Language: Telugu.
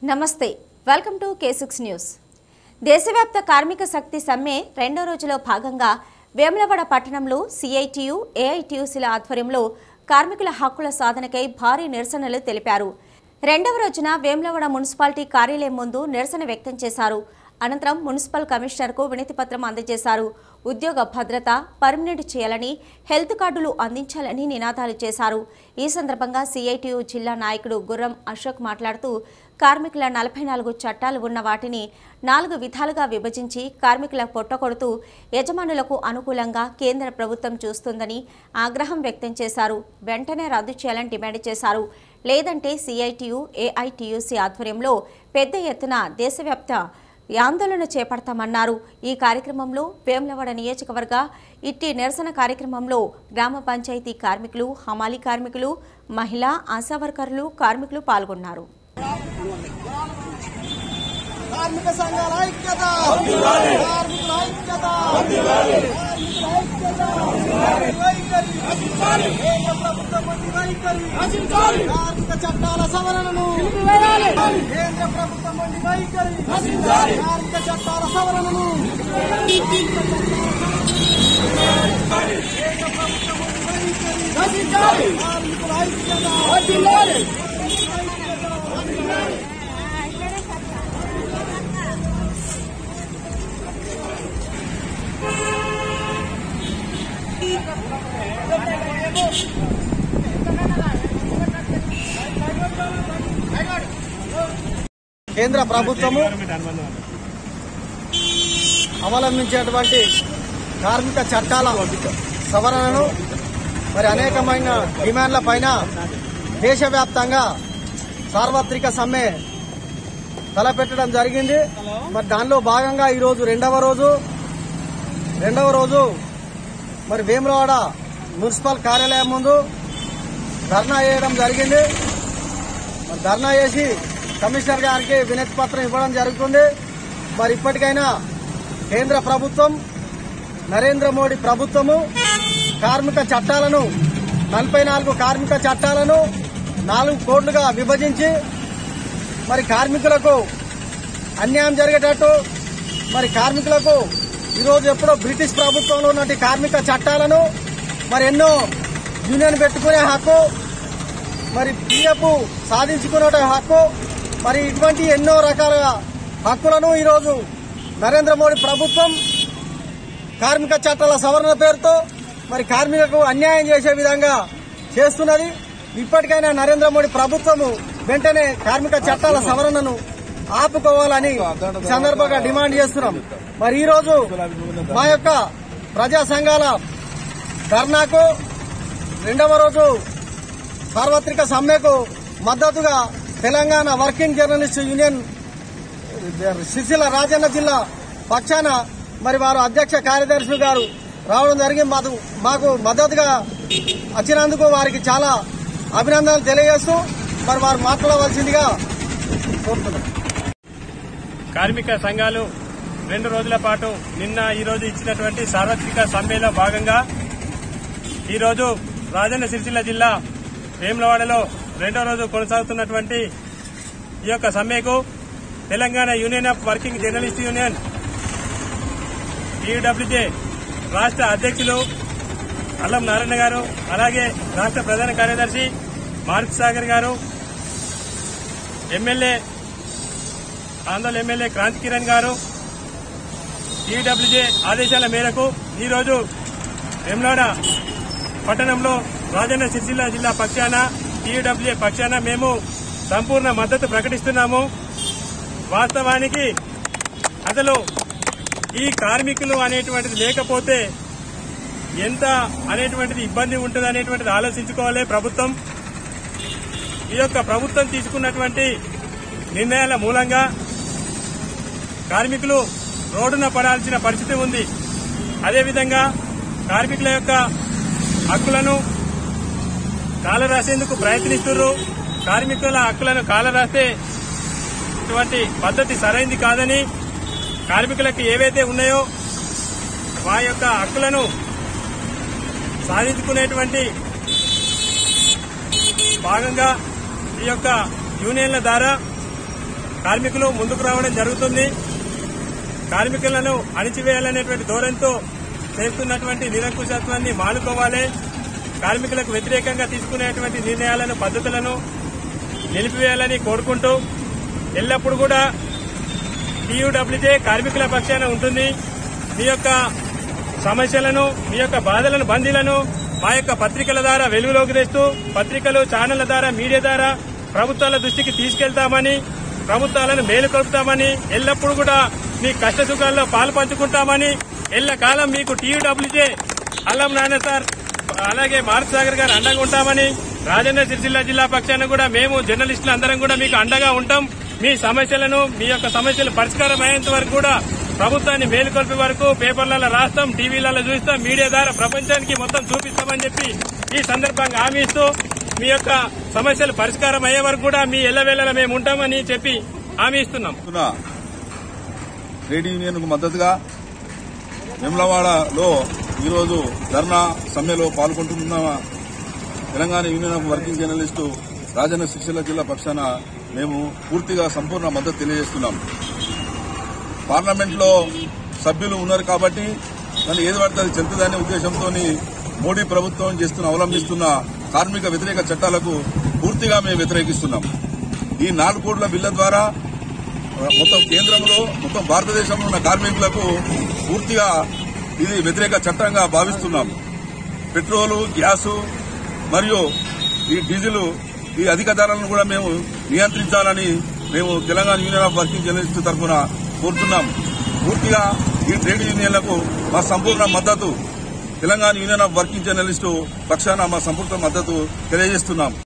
నమస్తే welcome to K six news దేశవ్యాప్త కార్మిక శక్తి సమ్మె రెండో రోజులో భాగంగా వేములవాడ పట్టణంలో సిఐటియు ఏఐటియుసిల ఆధ్వర్యంలో కార్మికుల హక్కుల సాధనకై భారీ నిరసనలు తెలిపారు రెండవ రోజున వేములవాడ మున్సిపాలిటీ కార్యాలయం ముందు నిరసన వ్యక్తం చేశారు అనంతరం మున్సిపల్ కమిషనర్కు వినతి పత్రం అందజేశారు ఉద్యోగ భద్రత పర్మనెంట్ చేయాలని హెల్త్ కార్డులు అందించాలని నినాదాలు చేశారు ఈ సందర్భంగా సిఐటియు జిల్లా నాయకుడు గుర్రం అశోక్ మాట్లాడుతూ కార్మికుల నలభై నాలుగు చట్టాలు ఉన్న వాటిని నాలుగు విధాలుగా విభజించి కార్మికుల పొట్టకొడుతూ యజమానులకు అనుకూలంగా కేంద్ర ప్రభుత్వం చూస్తుందని ఆగ్రహం వ్యక్తం చేశారు వెంటనే రద్దు చేయాలని డిమాండ్ చేశారు లేదంటే సిఐటియు ఏఐటియుసి ఆధ్వర్యంలో పెద్ద ఎత్తున దేశవ్యాప్త ఆందోళన చేపడతామన్నారు ఈ కార్యక్రమంలో వేములవాడ నియోజకవర్గ ఇట్టి నిరసన కార్యక్రమంలో గ్రామ పంచాయతీ కార్మికులు హమాలీ కార్మికులు మహిళా ఆశా వర్కర్లు కార్మికులు పాల్గొన్నారు కార్మిక సంఘాల ఐక్యత కార్మికుల ఐక్యత కేంద్ర ప్రభుత్వం వంటి వైఖరి కార్మిక చట్టాల సవరణను కేంద్ర ప్రభుత్వం వంటి వైఖరి కార్మిక చట్టాల సవరణను కేంద్ర ప్రభుత్వం వంటి వైఖరి కార్మికుల ఐక్యత కేంద్ర ప్రభుత్వము అవలంబించేటువంటి కార్మిక చట్టాల సవరణను మరి అనేకమైన డిమాండ్ల పైన దేశవ్యాప్తంగా సార్వత్రిక సమ్మె తలపెట్టడం జరిగింది మరి దానిలో భాగంగా ఈరోజు రెండవ రోజు రెండవ రోజు మరి వేములవాడ మున్సిపల్ కార్యాలయం ముందు ధర్నా చేయడం జరిగింది మరి ధర్నా చేసి కమిషనర్ గారికి వినతి పత్రం ఇవ్వడం జరుగుతుంది మరి ఇప్పటికైనా కేంద్ర ప్రభుత్వం నరేంద్ర మోడీ ప్రభుత్వము కార్మిక చట్టాలను నలభై నాలుగు కార్మిక చట్టాలను నాలుగు కోట్లుగా విభజించి మరి కార్మికులకు అన్యాయం జరిగేటట్టు మరి కార్మికులకు ఈరోజు ఎప్పుడో బ్రిటిష్ ప్రభుత్వంలో ఉన్నటువంటి కార్మిక చట్టాలను మరి ఎన్నో యూనియన్ పెట్టుకునే హక్కు మరి పిఎఫ్ సాధించుకునే హక్కు మరి ఇటువంటి ఎన్నో రకాల హక్కులను ఈరోజు నరేంద్ర మోడీ ప్రభుత్వం కార్మిక చట్టాల సవరణ పేరుతో మరి కార్మికులకు అన్యాయం చేసే విధంగా చేస్తున్నది ఇప్పటికైనా నరేంద్ర మోడీ ప్రభుత్వము వెంటనే కార్మిక చట్టాల సవరణను ఆపుకోవాలని ఈ సందర్భంగా డిమాండ్ చేస్తున్నాం మరి ఈ రోజు మా యొక్క ప్రజా సంఘాల ధర్నాకు రెండవ రోజు సార్వత్రిక సమ్మెకు మద్దతుగా Telangana working journalist union Sircilla Rajanna జిల్లా పక్షాన మరి వారు అధ్యక్ష కార్యదర్శులు గారు రావడం జరిగింది మాకు మాకు మద్దతుగా వచ్చినందుకు వారికి చాలా అభినందనలు తెలియజేస్తూ మరి వారు మాట్లాడవలసిందిగా కోరుతున్నాం కార్మిక సంఘాలు రెండు రోజుల పాటు నిన్న ఈ రోజు ఇచ్చినటువంటి సార్వత్రిక సమ్మెలో భాగంగా ఈ రోజు రాజన్న సిరిసిల్ల జిల్లా వేములవాడలో రెండో రోజు కొనసాగుతున్నటువంటి ఈ యొక్క సమ్మెకు Telangana union of working journalist union TUWJ రాష్ట్ర అధ్యక్షులు అల్లం నారాయణ గారు అలాగే రాష్ట్ర ప్రధాన కార్యదర్శి మారుతి సాగర్ గారు ఎమ్మెల్యే ఆందోళన ఎమ్మెల్యే క్రాంతి కిరణ్ గారు టీడబ్ల్యూజే ఆదేశాల మేరకు ఈరోజు వెమ్లాడ పట్టణంలో రాజన్న సిరిసిల్ల జిల్లా పక్షాన టీడబ్ల్యూజే పక్షాన మేము సంపూర్ణ మద్దతు ప్రకటిస్తున్నాము వాస్తవానికి అసలు ఈ కార్మికులు అనేటువంటిది లేకపోతే ఎంత అనేటువంటిది ఇబ్బంది ఉంటుంది అనేటువంటిది ఆలోచించుకోవాలి ప్రభుత్వం ఈ యొక్క ప్రభుత్వం తీసుకున్నటువంటి నిర్ణయాల మూలంగా కార్మికులు రోడ్డున పడాల్సిన పరిస్థితి ఉంది అదేవిధంగా కార్మికుల యొక్క హక్కులను కాలరాసేందుకు ప్రయత్నిస్తున్నారు కార్మికుల హక్కులను కాలరాస్తే ఇటువంటి పద్ధతి సరైంది కాదని కార్మికులకు ఏవైతే ఉన్నాయో వారి యొక్క హక్కులను సాధించుకునేటువంటి భాగంగా ఈ యొక్క యూనియన్ల ద్వారా కార్మికులు ముందుకు రావడం జరుగుతుంది కార్మికులను అణిచివేయాలనేటువంటి ధోరణితో చేస్తున్నటువంటి నిరంకుశత్వాన్ని మానుకోవాలి కార్మికులకు వ్యతిరేకంగా తీసుకునేటువంటి నిర్ణయాలను పద్ధతులను నిలిపివేయాలని కోరుకుంటూ ఎల్లప్పుడూ కూడా టీయూడబ్ల్యూజే కార్మికుల పక్షాన ఉంటుంది మీ యొక్క సమస్యలను మీ యొక్క బాధలను బందీలను మా యొక్క పత్రికల ద్వారా వెలుగులోకి తెస్తూ పత్రికలు ఛానళ్ల ద్వారా మీడియా ద్వారా ప్రభుత్వాల దృష్టికి తీసుకెళ్తామని ప్రభుత్వాలను మేలుకొల్పుతామని ఎల్లప్పుడూ కూడా మీ కష్ట సుఖాల్లో పాలు పంచుకుంటామని ఎల్లకాలం మీకు టీయూడబ్ల్యూజే అల్లం నాన్న సార్ అలాగే మారుతి సాగర్ గారు అండగా ఉంటామని రాజన్న సిరిసిల్ల జిల్లా పక్షాన కూడా మేము జర్నలిస్టులు అందరం కూడా మీకు అండగా ఉంటాం మీ సమస్యలను మీ యొక్క సమస్యలు పరిష్కారం అయ్యేంత వరకు కూడా ప్రభుత్వాన్ని మేలుకొల్పే వరకు పేపర్లలో రాస్తాం టీవీలలో చూస్తాం మీడియా ద్వారా ప్రపంచానికి మొత్తం చూపిస్తామని చెప్పి ఈ సందర్భంగా హామీ ఇస్తూ మీ యొక్క సమస్యలు పరిష్కారం అయ్యే వరకు కూడా మీ ఎల్లవేళలా మేము ఉంటామని చెప్పి హామీ ఇస్తున్నాం చేస్తున్న ట్రేడ్ యూనియన్ కు మద్దతుగా వెమ్లవాడలో ఈరోజు ధర్నా సమ్మెలో పాల్గొంటున్న Telangana union of working journalist Rajanna శిక్షల జిల్లా పక్షాన మేము పూర్తిగా సంపూర్ణ మద్దతు తెలియజేస్తున్నాం పార్లమెంట్ లో సభ్యులు ఉన్నారు కాబట్టి దాన్ని ఏది పడితే అది చెందుతుందనే ఉద్దేశంతో మోడీ ప్రభుత్వం చేస్తున్న అవలంబిస్తున్న కార్మిక వ్యతిరేక చట్టాలకు పూర్తిగా మేము వ్యతిరేకిస్తున్నాం ఈ నాలుగు కోట్ల బిల్ల ద్వారా మొత్తం కేంద్రంలో మొత్తం భారతదేశంలో ఉన్న కార్మికులకు పూర్తిగా ఇది వ్యతిరేక చట్టంగా భావిస్తున్నాం పెట్రోలు గ్యాసు మరియు ఈ డీజిల్ ఈ అధిక ధరలను కూడా మేము నియంత్రించాలని మేము Telangana union of working journalist తరఫున కోరుతున్నాం పూర్తిగా ఈ ట్రేడ్ యూనియన్లకు మా సంపూర్ణ మద్దతు Telangana union of working journalist పక్షాన మా సంపూర్ణ మద్దతు తెలియజేస్తున్నాం